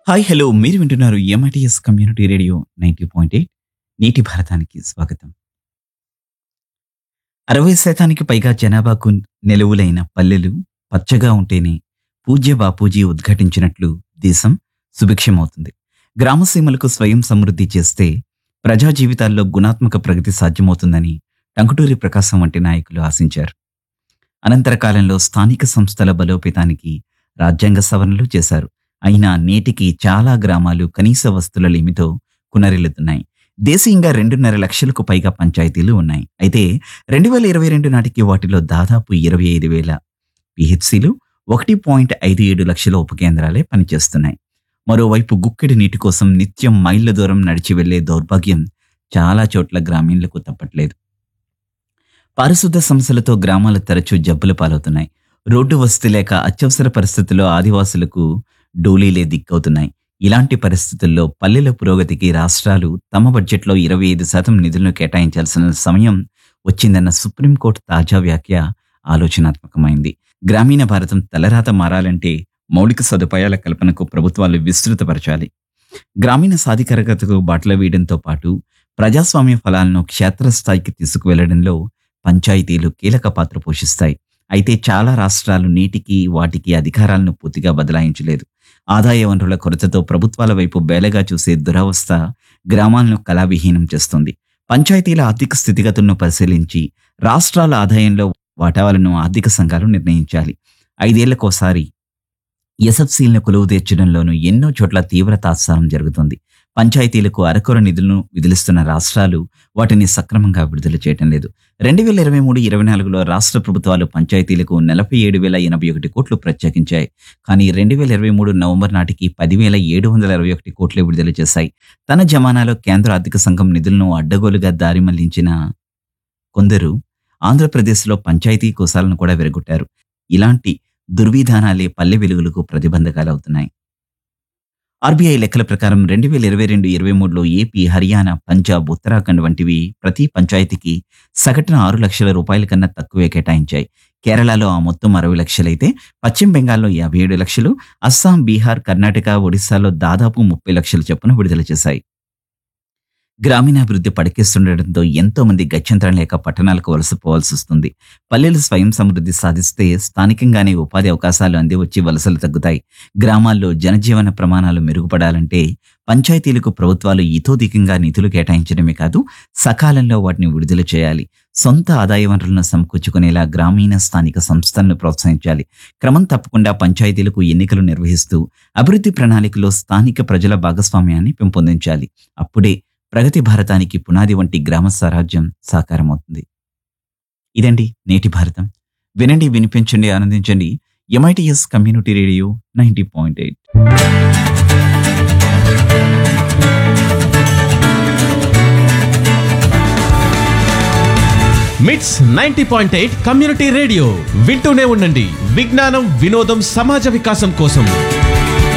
hi hello మీరు వింటున్నారు MITS community radio ninety point eight నీటి భారతానికి స్వాగతం అరవై శాతానికి పైగా జనాభాకు నెలవులైన పల్లెలు పచ్చగా ఉంటేనే పూజ్య బాపూజీ ఉద్ఘాటించినట్లు దేశం సుభిక్షమవుతుంది గ్రామసీమలకు స్వయం సమృద్ధి చేస్తే ప్రజా జీవితాల్లో గుణాత్మక ప్రగతి సాధ్యమవుతుందని టంకుటూరి ప్రకాశం వంటి నాయకులు ఆశించారు అనంతర కాలంలో స్థానిక సంస్థల బలోపేతానికి రాజ్యాంగ సవరణలు చేశారు అయినా నేటికి చాలా గ్రామాలు కనీస వస్తువుల లేమితో కునరిల్లుతున్నాయి దేశీయంగా రెండున్నర లక్షలకు పైగా పంచాయతీలు ఉన్నాయి అయితే రెండు వేల ఇరవై రెండు నాటికి వాటిలో దాదాపు ఇరవై ఐదు వేల పిహెచ్సిలు ఒకటి పాయింట్ ఐదు ఏడు లక్షల ఉపకేంద్రాలే పనిచేస్తున్నాయి మరోవైపు గుక్కెడి నీటి కోసం నిత్యం మైళ్ళ దూరం నడిచి వెళ్లే దౌర్భాగ్యం చాలా చోట్ల గ్రామీణులకు తప్పట్లేదు పారిశుద్ధ సమస్యలతో గ్రామాలు తరచూ జబ్బుల పాలవుతున్నాయి రోడ్డు వసతి లేక అత్యవసర పరిస్థితుల్లో ఆదివాసులకు డోలీలే దిక్కవుతున్నాయి ఇలాంటి పరిస్థితుల్లో పల్లెల పురోగతికి రాష్ట్రాలు తమ బడ్జెట్లో ఇరవై ఐదు శాతం నిధులను కేటాయించాల్సిన సమయం వచ్చిందన్న సుప్రీంకోర్టు తాజా వ్యాఖ్య ఆలోచనాత్మకమైంది గ్రామీణ భారతం తలరాత మారాలంటే మౌలిక సదుపాయాల కల్పనకు ప్రభుత్వాలు విస్తృతపరచాలి గ్రామీణ సాధికారతకు బాటలు వేయడంతో పాటు ప్రజాస్వామ్య ఫలాలను క్షేత్రస్థాయికి తీసుకువెళ్లడంలో పంచాయతీలు కీలక పాత్ర పోషిస్తాయి అయితే చాలా రాష్ట్రాలు నీటికి వాటికి అధికారాలను పూర్తిగా బదలాయించలేదు ఆదాయ వనరుల కొరతతో ప్రభుత్వాల వైపు బేలగా చూసే దురవస్థ గ్రామాలను కళావిహీనం చేస్తుంది పంచాయతీల ఆర్థిక స్థితిగతులను పరిశీలించి రాష్ట్రాల ఆదాయంలో వాటాలను ఆర్థిక సంఘాలు నిర్ణయించాలి ఐదేళ్లకోసారి ఎస్ఎఫ్సీలను కొలువు తీర్చడంలోనూ ఎన్నో చోట్ల తీవ్ర తాత్సారం జరుగుతుంది పంచాయతీలకు అరకొర నిధులను విధిలిస్తున్న రాష్ట్రాలు వాటిని సక్రమంగా విడుదల చేయటం లేదు రెండు వేల ఇరవై మూడు ఇరవై నాలుగులో రాష్ట్ర ప్రభుత్వాలు పంచాయతీలకు నలభై ఏడు వేల ఎనభై ఒకటి కోట్లు ప్రత్యేకించాయి కానీ రెండు వేల ఇరవై మూడు నవంబర్ నాటికి పదివేల ఏడు వందల ఇరవై ఒకటి కోట్లే విడుదల చేశాయి తన జమానాలో కేంద్ర ఆర్థిక సంఘం నిధులను అడ్డగోలుగా దారి మళ్లించిన కొందరు ఆంధ్రప్రదేశ్లో పంచాయతీ కోసాలను కూడా విరగొట్టారు ఇలాంటి దుర్విధానాలే పల్లె వెలుగులకు ప్రతిబంధకాలవుతున్నాయి ఆర్బీఐ లెక్కల ప్రకారం రెండు వేల ఇరవై రెండు ఇరవై మూడులో ఏపీ హర్యానా పంజాబ్ ఉత్తరాఖండ్ వంటివి ప్రతి పంచాయతీకి సగటున ఆరు లక్షల రూపాయల కన్నా తక్కువే కేటాయించాయి కేరళలో ఆ మొత్తం అరవై లక్షలైతే పశ్చిమ బెంగాల్లో యాభై ఏడు లక్షలు అస్సాం బీహార్ కర్ణాటక ఒడిశాలో దాదాపు ముప్పై లక్షల చొప్పున విడుదల చేశాయి గ్రామీణాభివృద్ధి పడకేస్తుండటంతో ఎంతో మంది గత్యంతరం లేక పట్టణాలకు వలసపోవాల్సి వస్తుంది పల్లెలు స్వయం సమృద్ధి సాధిస్తే స్థానికంగానే ఉపాధి అవకాశాలు అంది వచ్చి వలసలు తగ్గుతాయి గ్రామాల్లో జనజీవన ప్రమాణాలు మెరుగుపడాలంటే పంచాయతీలకు ప్రభుత్వాలు ఇతోధికంగా నిధులు కేటాయించడమే కాదు సకాలంలో వాటిని విడుదల చేయాలి సొంత ఆదాయ వనరులను సమకూర్చుకునేలా గ్రామీణ స్థానిక సంస్థలను ప్రోత్సహించాలి క్రమం తప్పకుండా పంచాయతీలకు ఎన్నికలు నిర్వహిస్తూ అభివృద్ధి ప్రణాళికలో స్థానిక ప్రజల భాగస్వామ్యాన్ని పెంపొందించాలి అప్పుడే ప్రగతి భారతానికి పునాది వంటి గ్రామ స్వరాజ్యం సాకారమవుతుంది ఇదండి నేటి భారతం వినండి వినిపించండి ఆనందించండి MITS community radio ninety point eight MITS ninety point eight community radio వింటూనే ఉండండి విజ్ఞానం వినోదం సమాజ వికాసం కోసం